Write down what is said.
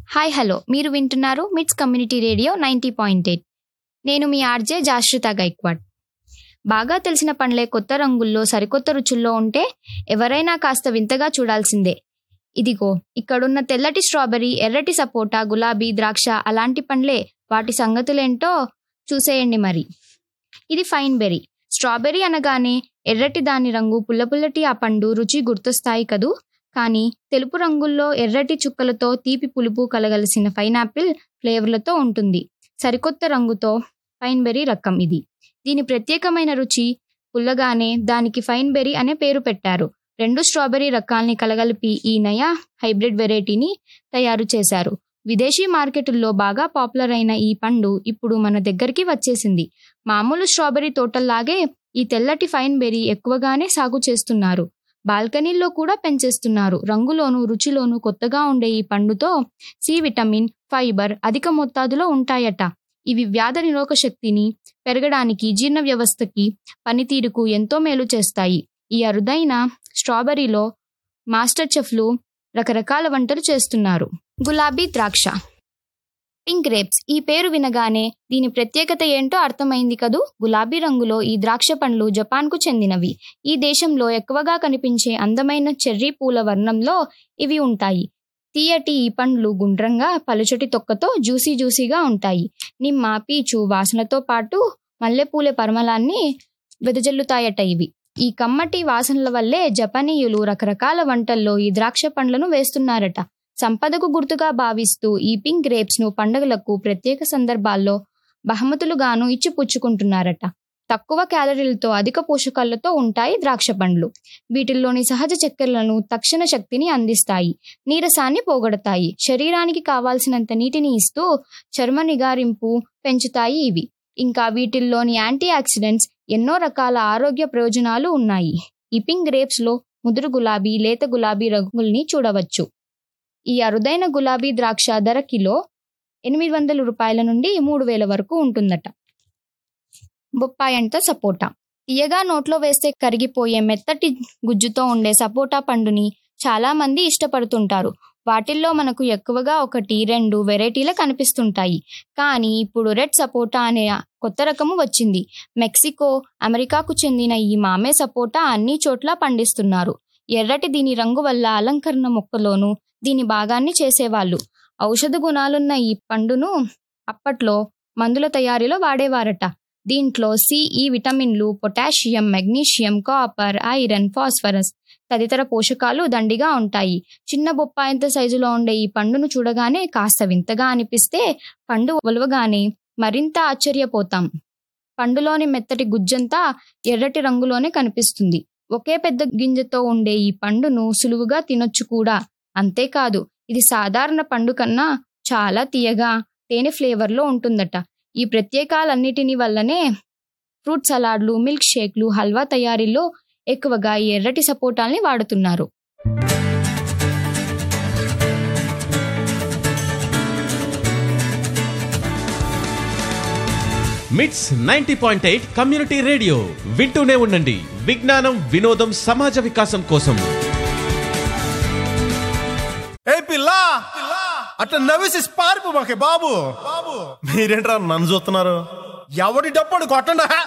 hi hello మీరు వింటున్నారు MITS community radio ninety point eight నేను మీ ఆర్జే జాశ్రిత గైక్వాడ్ బాగా తెలిసిన పండ్లే కొత్త రంగుల్లో సరికొత్త రుచుల్లో ఉంటే ఎవరైనా కాస్త వింతగా చూడాల్సిందే ఇదిగో ఇక్కడున్న తెల్లటి స్ట్రాబెర్రీ ఎర్రటి సపోటా గులాబీ ద్రాక్ష అలాంటి పండ్లే వాటి సంగతులేంటో చూసేయండి మరి ఇది ఫైన్ బెర్రీ స్ట్రాబెర్రీ అనగానే ఎర్రటి దాని రంగు పుల్ల పుల్లటి ఆ పండు రుచి గుర్తొస్తాయి కదూ కానీ తెలుపు రంగుల్లో ఎర్రటి చుక్కలతో తీపి పులుపు కలగలిసిన పైనాపిల్ ఫ్లేవర్లతో ఉంటుంది సరికొత్త రంగుతో ఫైన్ బెర్రీ రకం ఇది దీని ప్రత్యేకమైన రుచి పుల్లగానే దానికి ఫైన్ బెర్రీ అనే పేరు పెట్టారు రెండు స్ట్రాబెర్రీ రకాల్ని కలగలిపి ఈ నయా హైబ్రిడ్ వెరైటీని తయారు చేశారు విదేశీ మార్కెటుల్లో బాగా పాపులర్ అయిన ఈ పండు ఇప్పుడు మన దగ్గరికి వచ్చేసింది మామూలు స్ట్రాబెర్రీ తోటల్లాగే ఈ తెల్లటి ఫైన్ బెర్రీ ఎక్కువగానే సాగు చేస్తున్నారు బాల్కనీల్లో కూడా పెంచేస్తున్నారు రంగులోను రుచిలోను కొత్తగా ఉండే ఈ పండుతో సి విటమిన్ ఫైబర్ అధిక మోతాదులో ఉంటాయట ఇవి వ్యాధి నిరోధక శక్తిని పెరగడానికి జీర్ణ వ్యవస్థకి పనితీరుకు ఎంతో మేలు చేస్తాయి ఈ అరుదైన స్ట్రాబెర్రీలో మాస్టర్ చెఫ్లు రకరకాల వంటలు చేస్తున్నారు గులాబీ ద్రాక్ష పింక్ గ్రేప్స్ ఈ పేరు వినగానే దీని ప్రత్యేకత ఏంటో అర్థమైంది కదూ గులాబీ రంగులో ఈ ద్రాక్ష పండ్లు జపాన్కు చెందినవి ఈ దేశంలో ఎక్కువగా కనిపించే అందమైన చెర్రీ పూల వర్ణంలో ఇవి ఉంటాయి తీయటి ఈ పండ్లు గుండ్రంగా పలుచటి తొక్కతో జ్యూసీ జ్యూసీగా ఉంటాయి నిమ్మ పీచు వాసనతో పాటు మల్లెపూల పరిమళాన్ని వెదజల్లుతాయట ఇవి ఈ కమ్మటి వాసనల వల్లే జపనీయులు రకరకాల వంటల్లో ఈ ద్రాక్ష పండ్లను వేస్తున్నారట సంపదకు గుర్తుగా భావిస్తూ ఈ పింక్ గ్రేప్స్ ను పండుగలకు ప్రత్యేక సందర్భాల్లో బహుమతులుగాను ఇచ్చిపుచ్చుకుంటున్నారట తక్కువ క్యాలరీలతో అధిక పోషకాలతో ఉంటాయి ద్రాక్ష పండ్లు వీటిల్లోని సహజ చక్కెరలను తక్షణ శక్తిని అందిస్తాయి నీరసాన్ని పోగొడతాయి శరీరానికి కావాల్సినంత నీటిని ఇస్తూ చర్మ నిగారింపు పెంచుతాయి ఇవి ఇంకా వీటిల్లోని యాంటీ ఆక్సిడెంట్స్ ఎన్నో రకాల ఆరోగ్య ప్రయోజనాలు ఉన్నాయి ఈ పింక్ గ్రేప్స్ లో ముదురు గులాబీ లేత గులాబీ రంగుల్ని చూడవచ్చు ఈ అరుదైన గులాబీ ద్రాక్ష ధర కిలో ఎనిమిది వందల రూపాయల నుండి మూడు వేల వరకు ఉంటుందట బొప్పాయంట సపోటా తీయగా నోట్లో వేస్తే కరిగిపోయే మెత్తటి గుజ్జుతో ఉండే సపోటా పండుని చాలా మంది ఇష్టపడుతుంటారు వాటిల్లో మనకు ఎక్కువగా ఒకటి రెండు వెరైటీలు కనిపిస్తుంటాయి కానీ ఇప్పుడు రెడ్ సపోటా అనే కొత్త రకము వచ్చింది మెక్సికో అమెరికాకు చెందిన ఈ మామే సపోటా అన్ని చోట్ల పండిస్తున్నారు ఎర్రటి దీని రంగు వల్ల అలంకరణ మొక్కలోనూ దీని భాగాన్ని చేసేవాళ్ళు ఔషధ గుణాలున్న ఈ పండును అప్పట్లో మందుల తయారీలో వాడేవారట దీంట్లో సిఈ విటమిన్లు potassium magnesium copper iron phosphorus తదితర పోషకాలు దండిగా ఉంటాయి చిన్న బొప్పాయంత సైజులో ఉండే ఈ పండును చూడగానే కాస్త వింతగా అనిపిస్తే పండు ఒలవగానే మరింత ఆశ్చర్యపోతాం పండులోని మెత్తటి గుజ్జంతా ఎర్రటి రంగులోనే కనిపిస్తుంది ఒకే పెద్ద గింజతో ఉండే ఈ పండును సులువుగా తినొచ్చు కూడా అంతేకాదు ఇది సాధారణ పండు కన్నా చాలా తీయగా తేనె ఫ్లేవర్లో ఉంటుందట ఈ ప్రత్యేకాలన్నిటిని వల్లనే ఫ్రూట్ సలాడ్లు మిల్క్ షేక్లు హల్వా తయారీలో ఎక్కువగా ఈ ఎర్రటి సపోటాల్ని వాడుతున్నారు MITS ninety point eight community radio వింటూనే ఉండండి విజ్ఞానం వినోదం సమాజ వికాసం కోసం ఏ పిల్లా అట్లా నవ్వేసి పారిపో మాకే బాబు బాబు మీరేంట్రా నన్ను చూస్తున్నారు ఎవడి డప్పుడు కొట్టండా